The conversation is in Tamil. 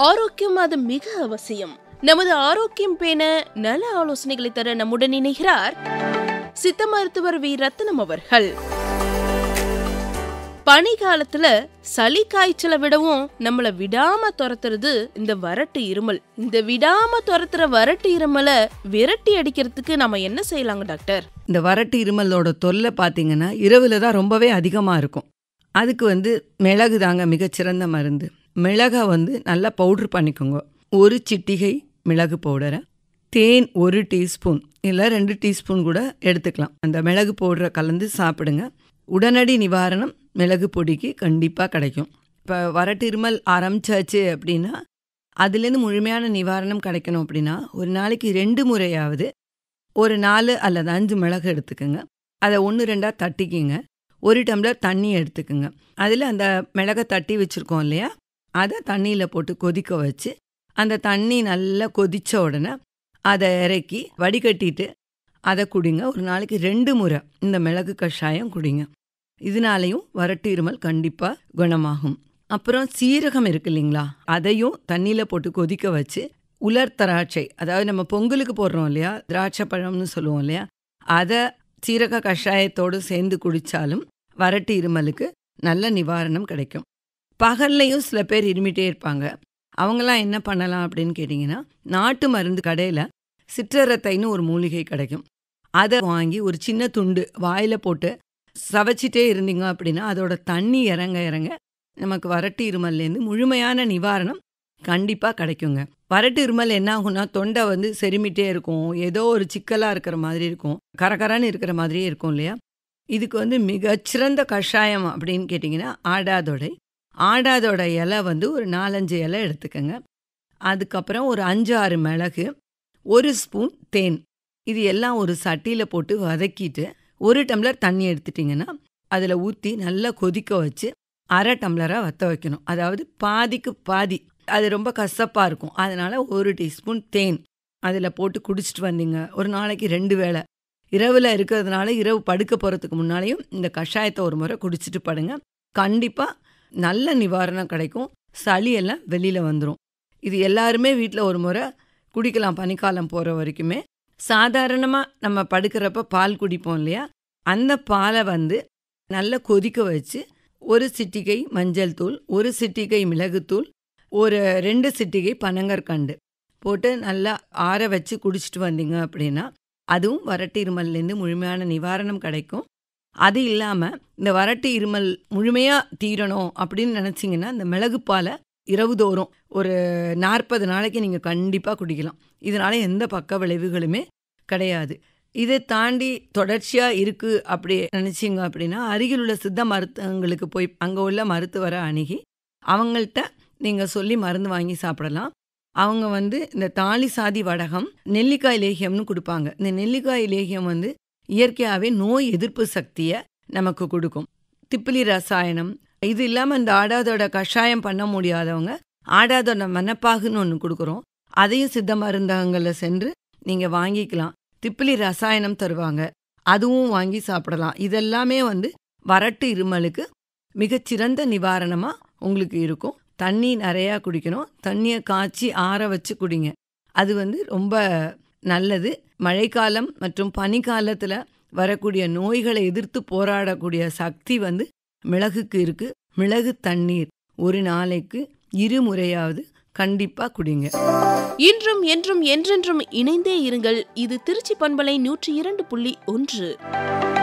ஆரோக்கியம் அது மிக அவசியம் நமது ஆரோக்கியம் பேண நல ஆலோசனைகளை தர நம்முடன் இணைகிறார் சித்த மருத்துவர் வி ரத்னம் அவர்கள் பனி காலத்துல சளி காய்ச்சலை விடவும் நம்மள விடாம துரத்துறது இந்த வறட்டு இருமல் இந்த விடாம துரத்துற வறட்டு இருமலை விரட்டி அடிக்கிறதுக்கு நாம என்ன செய்யலாங்க டாக்டர் இந்த வறட்டு இருமலோட தொல்லை பார்த்தீங்கன்னா இரவில் தான் ரொம்பவே அதிகமாக இருக்கும் அதுக்கு வந்து மிளகு தாங்க மிகச்சிறந்த மருந்து மிளகை வந்து நல்லா பவுட்ரு பண்ணிக்கோங்க ஒரு சிட்டிகை மிளகு பவுடரை தேன் ஒரு டீஸ்பூன் இல்லை ரெண்டு டீஸ்பூன் கூட எடுத்துக்கலாம் அந்த மிளகு பவுடரை கலந்து சாப்பிடுங்க உடனடி நிவாரணம் மிளகு பொடிக்கு கண்டிப்பாக கிடைக்கும் இப்போ வறட்டு இருமல் ஆரம்பிச்சாச்சு அப்படின்னா அதுலேருந்து முழுமையான நிவாரணம் கிடைக்கணும் அப்படின்னா ஒரு நாளைக்கு ரெண்டு முறையாவது ஒரு நாலு அல்லது அஞ்சு மிளகு எடுத்துக்கோங்க அதை ஒன்று ரெண்டாக தட்டிக்கிங்க ஒரு டம்ளர் தண்ணி எடுத்துக்கோங்க அதில் அந்த மிளகை தட்டி வச்சுருக்கோம் இல்லையா அதை தண்ணியில் போட்டு கொதிக்க வச்சு அந்த தண்ணி நல்லா கொதித்த உடனே அதை இறக்கி வடிகட்டிட்டு அதை குடிங்க ஒரு நாளைக்கு ரெண்டு முறை இந்த மிளகு கஷாயம் குடிங்க இதனாலையும் வறட்டு இருமல் கண்டிப்பாக குணமாகும் அப்புறம் சீரகம் இருக்கு இல்லைங்களா அதையும் தண்ணியில் போட்டு கொதிக்க வச்சு உலர் திராட்சை அதாவது நம்ம பொங்கலுக்கு போடுறோம் இல்லையா திராட்சை பழம்னு சொல்லுவோம் இல்லையா அதை சீரக கஷாயத்தோடு சேர்ந்து குடித்தாலும் வறட்டு இருமலுக்கு நல்ல நிவாரணம் கிடைக்கும் பகல்லையும் சில பேர் இருமிட்டே இருப்பாங்க அவங்களாம் என்ன பண்ணலாம் அப்படின்னு கேட்டிங்கன்னா நாட்டு மருந்து கடையில் சிற்றரத்தைன்னு ஒரு மூலிகை கிடைக்கும் அதை வாங்கி ஒரு சின்ன துண்டு வாயில் போட்டு சவைச்சிட்டே இருந்தீங்க அப்படின்னா அதோட தண்ணி இறங்க இறங்க நமக்கு வறட்டு இருமல்லேருந்து முழுமையான நிவாரணம் கண்டிப்பாக கிடைக்குங்க வறட்டு இருமல் என்ன ஆகும்னா தொண்டை வந்து செருமிட்டே இருக்கும் ஏதோ ஒரு சிக்கலாக இருக்கிற மாதிரி இருக்கும் கரகரன்னு இருக்கிற மாதிரியே இருக்கும் இல்லையா இதுக்கு வந்து மிகச்சிறந்த கஷாயம் அப்படின்னு கேட்டிங்கன்னா ஆடாதொடை ஆடாதோட இலை வந்து ஒரு நாலஞ்சு இலை எடுத்துக்கோங்க அதுக்கப்புறம் ஒரு அஞ்சு ஆறு மிளகு ஒரு ஸ்பூன் தேன் இது எல்லாம் ஒரு சட்டியில் போட்டு வதக்கிட்டு ஒரு டம்ளர் தண்ணி எடுத்துட்டிங்கன்னா அதில் ஊற்றி நல்லா கொதிக்க வச்சு அரை டம்ளராக வற்ற வைக்கணும் அதாவது பாதிக்கு பாதி அது ரொம்ப கசப்பாக இருக்கும் அதனால் ஒரு டீஸ்பூன் தேன் அதில் போட்டு குடிச்சிட்டு வந்தீங்க ஒரு நாளைக்கு ரெண்டு வேளை இரவில் இருக்கிறதுனால இரவு படுக்க போகிறதுக்கு முன்னாலேயும் இந்த கஷாயத்தை ஒரு முறை குடிச்சிட்டு படுங்க கண்டிப்பாக நல்ல நிவாரணம் கிடைக்கும் சளி எல்லாம் வெளியில் வந்துடும் இது எல்லாருமே வீட்டில் ஒரு முறை குடிக்கலாம் பனிக்காலம் போகிற வரைக்குமே சாதாரணமாக நம்ம படுக்கிறப்ப பால் குடிப்போம் இல்லையா அந்த பாலை வந்து நல்லா கொதிக்க வச்சு ஒரு சிட்டிகை மஞ்சள் தூள் ஒரு சிட்டிகை மிளகுத்தூள் ஒரு ரெண்டு சிட்டிகை பனங்கற்கண்டு போட்டு நல்லா ஆற வச்சு குடிச்சிட்டு வந்தீங்க அப்படின்னா அதுவும் வறட்டு இருமல்லேருந்து முழுமையான நிவாரணம் கிடைக்கும் அது இல்லாமல் இந்த வறட்டு இருமல் முழுமையாக தீரணும் அப்படின்னு நினச்சிங்கன்னா இந்த மிளகுப்பாலை இரவு தோறும் ஒரு நாற்பது நாளைக்கு நீங்கள் கண்டிப்பாக குடிக்கலாம் இதனால் எந்த பக்க விளைவுகளுமே கிடையாது இதை தாண்டி தொடர்ச்சியாக இருக்குது அப்படி நினச்சிங்க அப்படின்னா அருகில் உள்ள சித்த மருத்துவங்களுக்கு போய் அங்கே உள்ள மருத்துவரை அணுகி அவங்கள்ட்ட நீங்கள் சொல்லி மருந்து வாங்கி சாப்பிடலாம் அவங்க வந்து இந்த தாலி சாதி வடகம் நெல்லிக்காய் லேகியம்னு கொடுப்பாங்க இந்த நெல்லிக்காய் லேகியம் வந்து இயற்கையாகவே நோய் எதிர்ப்பு சக்தியை நமக்கு கொடுக்கும் திப்பிலி ரசாயனம் இது இல்லாமல் இந்த ஆடாதோட கஷாயம் பண்ண முடியாதவங்க ஆடாதோட மனப்பாகுன்னு ஒன்று கொடுக்குறோம் அதையும் சித்த மருந்தகங்களில் சென்று நீங்கள் வாங்கிக்கலாம் திப்பிலி ரசாயனம் தருவாங்க அதுவும் வாங்கி சாப்பிடலாம் இதெல்லாமே வந்து வறட்டு இருமலுக்கு மிகச்சிறந்த நிவாரணமாக உங்களுக்கு இருக்கும் தண்ணி நிறையா குடிக்கணும் தண்ணியை காய்ச்சி ஆற வச்சு குடிங்க அது வந்து ரொம்ப நல்லது மழைக்காலம் மற்றும் பனிக்காலத்தில் வரக்கூடிய நோய்களை எதிர்த்து போராடக்கூடிய சக்தி வந்து மிளகுக்கு இருக்கு மிளகு தண்ணீர் ஒரு நாளைக்கு இருமுறையாவது கண்டிப்பா குடிங்க இன்றும் என்றும் என்றென்றும் இணைந்தே இருங்கள் இது திருச்சி பண்பலை நூற்றி இரண்டு புள்ளி ஒன்று